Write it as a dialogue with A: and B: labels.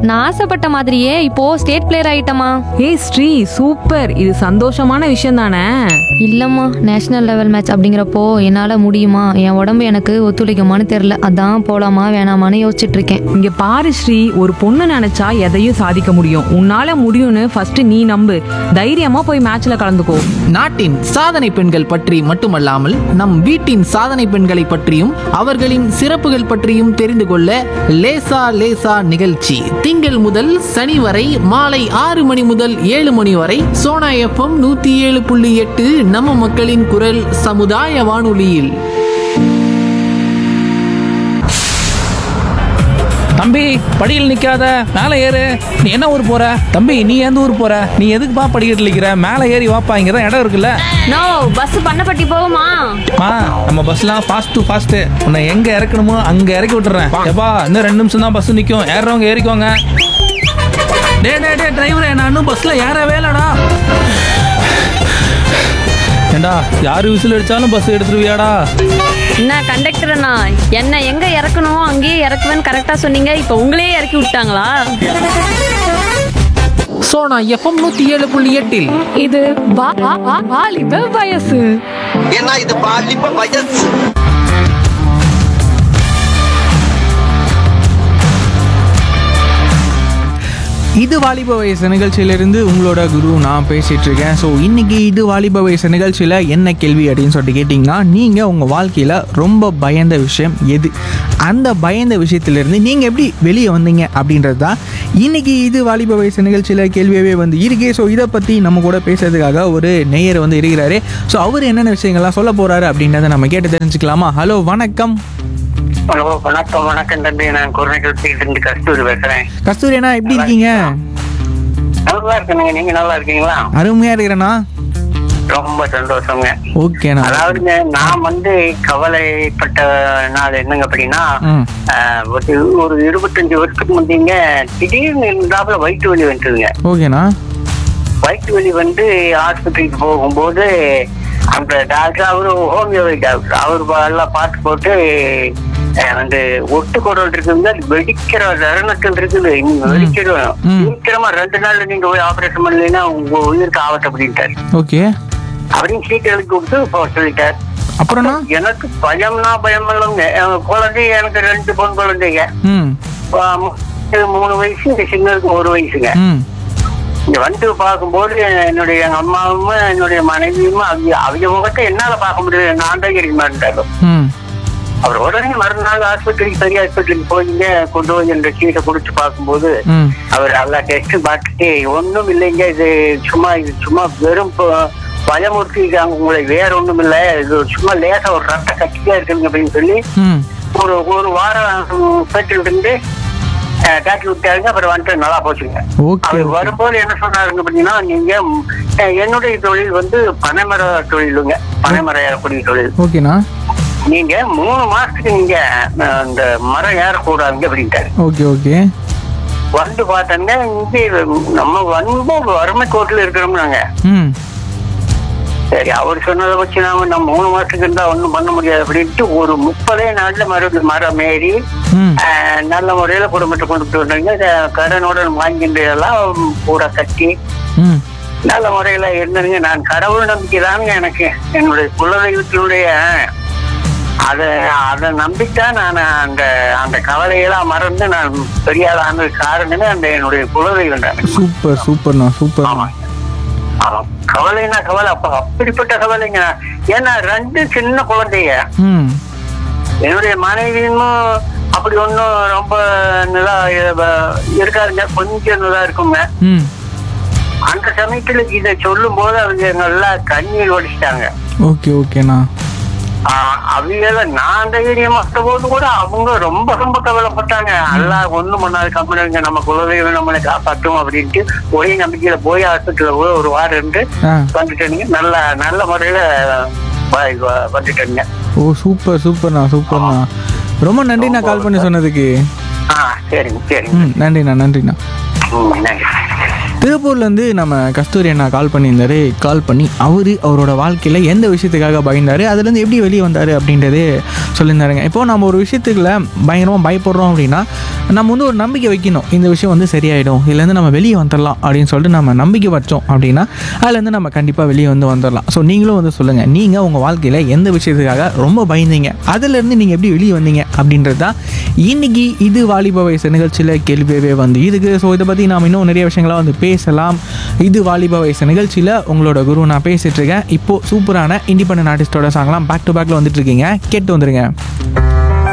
A: நான் ஆசைப்பட்ட மாதிரியே இப்போ ஸ்டேட் பிளேயர் ஆயிட்டமா
B: ஏய் ஸ்ரீ சூப்பர் இது சந்தோஷமான விஷயம் தானே
A: இல்லம்மா நேஷனல் லெவல் மேட்ச் அப்படிங்கிறப்போ என்னால முடியுமா என் உடம்பு எனக்கு ஒத்துழைக்குமான்னு தெரியல அதான் போலாமா வேணாமான்னு யோசிச்சுட்டு இருக்கேன்
B: இங்க பாரு ஸ்ரீ ஒரு பொண்ணு நினைச்சா எதையும் சாதிக்க முடியும் உன்னால முடியும்னு ஃபர்ஸ்ட் நீ நம்பு தைரியமா போய் மேட்ச்ல கலந்துக்கோ
C: நாட்டின் சாதனை பெண்கள் பற்றி மட்டுமல்லாமல் நம் வீட்டின் சாதனை பெண்களை பற்றியும் அவர்களின் சிறப்புகள் பற்றியும் தெரிந்து கொள்ள லேசா லேசா நிகழ்ச்சி திங்கள் முதல் சனி வரை மாலை ஆறு மணி முதல் ஏழு மணி வரை சோனா எஃப்எம் நூத்தி ஏழு புள்ளி எட்டு நம்ம மக்களின் குரல் சமுதாய வானொலியில்
D: தம்பி படியில் நிக்காத மேலே ஏறு நீ என்ன ஊர் போற தம்பி நீ எந்த ஊர் போற நீ எதுக்குப்பா படிக்கட்டு நிக்கிற மேலே ஏறி வாப்பா இங்க தான் இடம் இருக்குல்ல
E: நோ பஸ் பண்ணப்பட்டி போகுமா
D: மா நம்ம பஸ்லாம் ஃபாஸ்ட் டு ஃபாஸ்ட் உன்னை எங்க இறக்கணுமோ அங்க இறக்கி விட்டுறேன் எப்பா இன்னும் ரெண்டு நிமிஷம் தான் பஸ் நிக்கும் ஏறுறவங்க ஏறிக்கோங்க டே டே டே டிரைவரே நான் இன்னும் பஸ்ல ஏறவே இல்லடா ஏண்டா யாரு விசில் அடிச்சாலும் பஸ் எடுத்துருவியாடா
E: என்ன கண்டக்டர்னா என்ன எங்க இறக்கணும் அங்கேயே இறக்குவேன்னு கரெக்டா சொன்னீங்க இப்போ உங்களே இறக்கி விட்டாங்களா
C: சோனா எஃப்எம் நூத்தி ஏழு புள்ளி எட்டில்
F: இது வா- வா- வா- வாலிப வயசு
G: ஏன்னா இது பாலிப்ப வயசு
H: இது வாலிப வயசு நிகழ்ச்சியிலிருந்து உங்களோட குரு நான் பேசிட்டு இருக்கேன் ஸோ இன்னைக்கு இது வாலிப வயசு நிகழ்ச்சியில் என்ன கேள்வி அப்படின்னு சொல்லிட்டு கேட்டிங்கன்னா நீங்கள் உங்கள் வாழ்க்கையில் ரொம்ப பயந்த விஷயம் எது அந்த பயந்த விஷயத்திலிருந்து நீங்கள் எப்படி வெளியே வந்தீங்க அப்படின்றது தான் இன்னைக்கு இது வாலிப வயசு நிகழ்ச்சியில் கேள்வியாகவே வந்து இருக்கே ஸோ இதை பற்றி நம்ம கூட பேசுறதுக்காக ஒரு நேயர் வந்து இருக்கிறாரு ஸோ அவர் என்னென்ன விஷயங்கள்லாம் சொல்ல போகிறாரு அப்படின்றத நம்ம கேட்டு தெரிஞ்சுக்கலாமா ஹலோ வணக்கம்
I: ஹலோ வணக்கம் வணக்கம் தம்பி நான் குருநகரத்தில் இருந்து கஸ்தூரி பேசுறேன்
H: கஸ்தூரி அண்ணா எப்படி இருக்கீங்க
I: நல்லா இருக்கணுங்க நீங்க நல்லா இருக்கீங்களா
H: அருமையாக இருக்கிறேண்ணா
I: ரொம்ப சந்தோஷங்க
H: ஓகேண்ணா
I: அதாவதுங்க நான் வந்து கவலைப்பட்ட நாள் என்னங்க அப்படின்னா
H: ம்
I: ஆஹ், ஒரு ஒரு இருபத்தஞ்சு வருஷத்துக்கு முந்தீங்க திடீர்னு இருந்தாப்புல வயிற்று வலி வந்துருங்க
H: ஓகேண்ணா
I: வயிற்று வலி வந்து ஆஸ்பத்திரிக்கு போகும்போது அந்த டாக்டர் அவரு ஹோமியோபதி டாக்டர் அவர் எல்லாம் பார்த்து போட்டு அஹ், வந்து ஒட்டு குடல் இருக்குங்க அது வெடிக்கிற தருணத்தில் இருக்குது இங்க வெடிச்சிடும்
H: ம்.
I: சீக்கிரமா ரெண்டு நாள்ல நீங்க போய் ஆபரேஷன் பண்ணலைன்னா உங்க உயிருக்கு ஆபத்து அப்படின்ட்டாரு
H: ஓகே
I: அப்படின்னு சீட்டு எழுதி கொடுத்து போக சொல்லிட்டார்
H: அப்புறம்ண்ணா
I: எனக்கு பயம்னா பயம் இல்லைங்க அஹ், குழந்தை எனக்கு ரெண்டு பொன் குழந்தைங்க
H: ம்
I: ஆஹ், மு- மூணு வயசு இந்த சின்னதுக்கு ஒரு வயசுங்க
H: ம்
I: இங்க வந்து பார்க்கும்போது என்னுடைய எங்க அம்மாவும் என்னுடைய மனைவியும் அவங்க அவங்க முகத்தை என்னால பார்க்க முடியல நான் தான் இருக்கு மறந்தாலும்
H: ம்
I: அவர் உடனே மறுநாள் ஆஸ்பத்திரிக்கு பெரிய ஆஸ்பத்திரிக்கு போயிங்க கொண்டு போய் இந்த சீட்டை குடிச்சு பார்க்கும்போது
H: ம்
I: அவர் எல்லா டெஸ்ட் பார்த்துட்டு ஒண்ணும் இல்லைங்க இது சும்மா இது சும்மா வெறும் ப- பயமுறுத்திருக்காங்க உங்களை வேற ஒண்ணும் இல்ல இது சும்மா லேசா ஒரு ரத்த கட்டியா இருக்குங்க அப்படின்னு சொல்லி
H: ம்
I: ஒரு ஒரு வாரம் பெற்று இருந்து டாக்டர் விட்டாருங்க அப்புறம் வந்துட்டு நல்லா போச்சுங்க
H: ஓகே
I: அவர்
H: ஓகே
I: வரும்போது என்ன சொன்னாருங்க அப்படின்னா நீங்க ம், அஹ், என்னுடைய தொழில் வந்து பனைமர தொழிலுங்க பனைமர ஏறக்கூடிய தொழில்
H: ஓகேண்ணா
I: நீங்க மூணு மாசத்துக்கு நீங்க அஹ், இந்த மரம் ஏறக்கூடாதுங்க அப்படின்ட்டாரு
H: ஓகே ஓகே
I: வந்து பார்த்தோங்க இங்க நம்ம வந்து வறுமை கோட்டில் இருக்கிறோம் நாங்க
H: ம்
I: சரி அவர் சொன்னதை வச்சு நாம நம்ம மூணு மாசத்துக்கு இருந்தா ஒண்ணும் பண்ண முடியாது அப்படின்ட்டு ஒரு முப்பதே நாள்ல மறுபடியும் மரம் ஏறி
H: ம்
I: ஆஹ், நல்ல முறையில குடும்பத்தை கொண்டுட்டு வந்தாங்க க- கடனோட வாங்கின்றதெல்லாம் கூட கட்டி
H: ம்
I: நல்ல முறையில இருந்ததுங்க நான் கடவுள் நம்பிக்கை தானுங்க எனக்கு என்னுடைய குலதெய்வத்தினுடைய அத அதை நம்பித்தான் நான் அந்த அந்த கவலையெல்லாம் மறந்து நான் பெரிய ஆளான காரணமே அந்த என்னுடைய குலதெய்வம் தான்
H: சூப்பர் சூப்பர்ண்ணா சூப்பர்
I: ஆமா ஆமா கவலைன்னா கவலை அப்ப அப்படிப்பட்ட கவலைங்க ஏன்னா ரெண்டு சின்ன குழந்தைங்க
H: ம்
I: என்னுடைய மனைவியும் அப்படி ஒன்றும் ரொம்ப நல்லா அஹ், இருக்காருங்க கொஞ்சம் நல்லா இருக்குங்க
H: ம்
I: அந்த சமயத்துல இதை சொல்லும் போது அவங்க நல்லா கண்ணீர் வடிச்சிட்டாங்க
H: ஓகே ஓகேண்ணா
I: அவங்க நான் தைரியமா போது கூட அவங்க ரொம்ப ரொம்ப கவலைப்பட்டாங்க அல்லா ஒண்ணும் பண்ணாது கம்பெனிங்க நம்ம குலதெய்வம் நம்மளை காப்பாற்றும் அப்படின்ட்டு ஒரே நம்பிக்கையில போய் ஆஸ்பத்திரியில போய் ஒரு வாரம் இருந்து
H: ஆ
I: வந்துட்டேனுங்க நல்ல நல்ல முறையில வ- வ- வந்துட்டேனுங்க
H: ஓ சூப்பர் சூப்பர்ண்ணா சூப்பர்ண்ணா ரொம்ப நன்றிண்ணா கால் பண்ணி சொன்னதுக்கு
I: ஆ சரிங்க சரிங்க
H: ம் நன்றிண்ணா நன்றிண்ணா
I: ம், நன்றி
H: திருப்பூர்லேருந்து நம்ம கஸ்தூரி அண்ணா கால் பண்ணியிருந்தாரு கால் பண்ணி அவர் அவரோட வாழ்க்கையில் எந்த விஷயத்துக்காக பயந்தார் அதுலேருந்து எப்படி வெளியே வந்தார் அப்படின்றது சொல்லியிருந்தாருங்க இப்போ நம்ம ஒரு விஷயத்துக்குள்ள பயங்கரமாக பயப்படுறோம் அப்படின்னா நம்ம வந்து ஒரு நம்பிக்கை வைக்கணும் இந்த விஷயம் வந்து சரியாயிடும் இதுலேருந்து நம்ம வெளியே வந்துடலாம் அப்படின்னு சொல்லிட்டு நம்ம நம்பிக்கை வச்சோம் அப்படின்னா அதுலேருந்து நம்ம கண்டிப்பாக வெளியே வந்து வந்துடலாம் ஸோ நீங்களும் வந்து சொல்லுங்கள் நீங்கள் உங்கள் வாழ்க்கையில் எந்த விஷயத்துக்காக ரொம்ப பயந்தீங்க அதுலேருந்து நீங்கள் எப்படி வெளியே வந்தீங்க அப்படின்றது தான் இன்னைக்கு இது வாலிப வயசு நிகழ்ச்சியில் கேள்வியவே வந்து இதுக்கு ஸோ இதை பற்றி நாம் இன்னும் நிறைய விஷயங்களாக வந்து பேசலாம் இது வாலிப வயசு நிகழ்ச்சியில் உங்களோட குரு நான் பேசிகிட்டு இருக்கேன் இப்போது சூப்பரான இண்டிபெண்டன்ட் ஆர்டிஸ்டோட சாங்லாம் பேக் டு பேக்கில் வந்துட்டு இருக்கீங்க கேட்டு வந்துருங்க